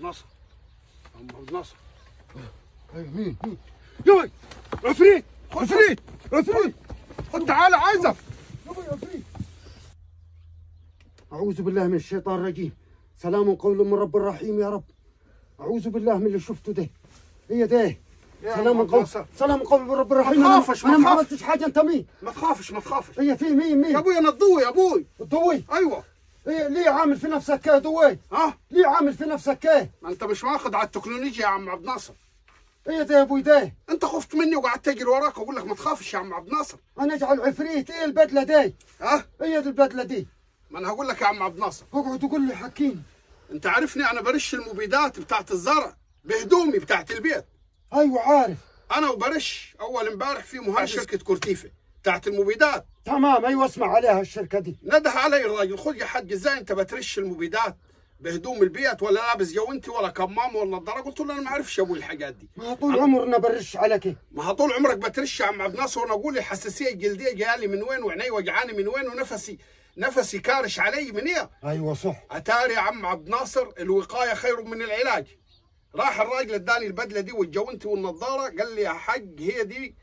عبد الناصر عم عبد الناصر ايوه مين مين يوي عفريت عفريت عفريت خد تعالى عايزك يابا يا فريد أعوذ بالله من الشيطان الرجيم سلام قول من رب الرحيم يا رب أعوذ بالله من اللي شفته ده هي ده يا سلام عم قول ناصر. سلام قول من رب الرحيم ما أنا- تخافش، أنا ما ما تخافش. عملتش حاجة أنت مين ما تخافش ما تخافش هي في مين يا مين ابوي انا الضوي يا ابوي الضوي ايوه هي ليه عامل في نفسك كده ضوي ها ليه عامل في نفسك كده ما انت مش واخد على التكنولوجيا يا عم عبد الناصر هي ده يا ابوي ده انت خفت مني وقعدت تجري وراك واقول لك ما تخافش يا عم عبد الناصر أنا أجعل عفريت إيه البدلة دي ها هي دي البدلة دي ما انا هقول لك يا عم عبد الناصر اقعد تقول لي حكيني انت عارفني انا برش المبيدات بتاعت الزرع بهدومي بتاعت البيت أيوة عارف انا وبرش اول امبارح في مهندس شركه كورتيفه بتاعت المبيدات تمام أيوة اسمع عليها الشركة دي نده علي الراجل خد يا حاج ازاي انت بترش المبيدات بهدوم البيت ولا لابس جوانتي ولا كمام ولا نظاره قلت له انا ما اعرفش يا ابوي الحاجات دي ما طول عمرنا برش على كده ما ها طول عمرك بترش يا عم عبد الناصر وانا اقول الحساسيه الجلديه جايه من وين وعيني وجعاني من وين ونفسي نفسي كارش علي من ايه أيوة صح اتاري يا عم عبد الناصر الوقايه خير من العلاج راح الراجل اداني البدله دي والجوانتي والنظاره قال لي يا حاج هي دي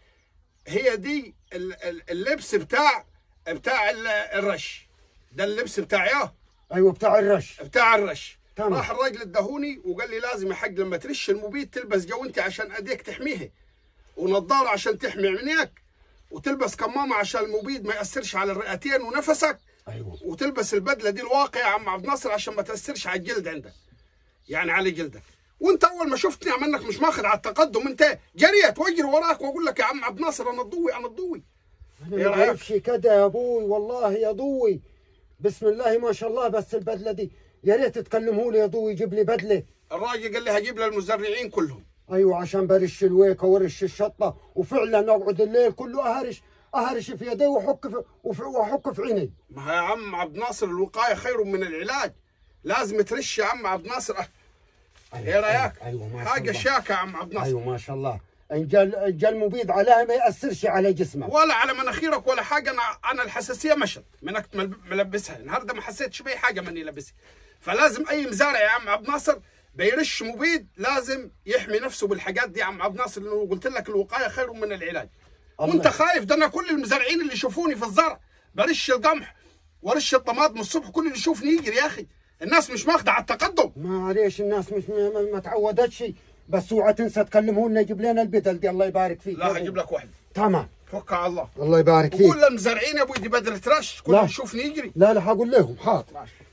هي دي ال- ال- اللبس بتاع بتاع ال- الرش ده اللبس بتاعي اه أيوة بتاع الرش بتاع الرش تمام. راح الراجل ادهوني وقال لي لازم يا حاج لما ترش المبيد تلبس جوانتي عشان ايديك تحميها ونظاره عشان تحمي عينيك وتلبس كمامه عشان المبيد ما ياثرش على الرئتين ونفسك أيوة وتلبس البدله دي الواقع يا عم عبد الناصر عشان ما تاثرش على الجلد عندك يعني على جلدك وانت اول ما شفتني عم انك مش ماخذ على التقدم انت جريت واجري وراك واقول لك يا عم عبد الناصر انا الضوي انا الضوي أنا إيه ما رأيك؟ بعرفش كده يا أبوي والله يا ضوي بسم الله ما شاء الله بس البدلة دي يا ريت تكلموا لي يا ضوي يجيب لي بدلة الراجل قال لي هجيب للمزرعين كلهم أيوة عشان برش الويكة ورش الشطة وفعلا أقعد الليل كله أهرش أهرش في يدي وأحك في وف- وأحك في عيني ما هي يا عم عبد الناصر الوقايه خير من العلاج لازم ترش يا عم عبد الناصر أه. ايه رايك؟ أيوة ما شاء حاجه الله شاكه يا عم عبد الناصر أيوة ما شاء الله إن جال إن جال مبيد عليها ما يأثرش على جسمك ولا على مناخيرك ولا حاجه انا انا الحساسيه مشت منك مل- ملبسها النهارده ما حسيتش باي حاجه ماني لابسها فلازم اي مزارع يا عم عبد الناصر بيرش مبيد لازم يحمي نفسه بالحاجات دي يا عم عبد الناصر لانه قلت لك الوقايه خير من العلاج الله. وانت خايف ده انا كل المزارعين اللي يشوفوني في الزرع برش القمح ورش الطماطم الصبح كل اللي يشوفني يجري يا اخي الناس مش ماخذه على التقدم معليش الناس مش ما, ما, ما تعودتش بس اوعى تنسى تكلمونا يجيب لنا البدل دي الله يبارك فيك لا هجيب لك واحده تمام توكل على الله الله يبارك فيك وقول للمزارعين يا ابوي دي بدله رش كل لا. اللي يشوفني يجري لا لا هقول لهم حاضر ماشي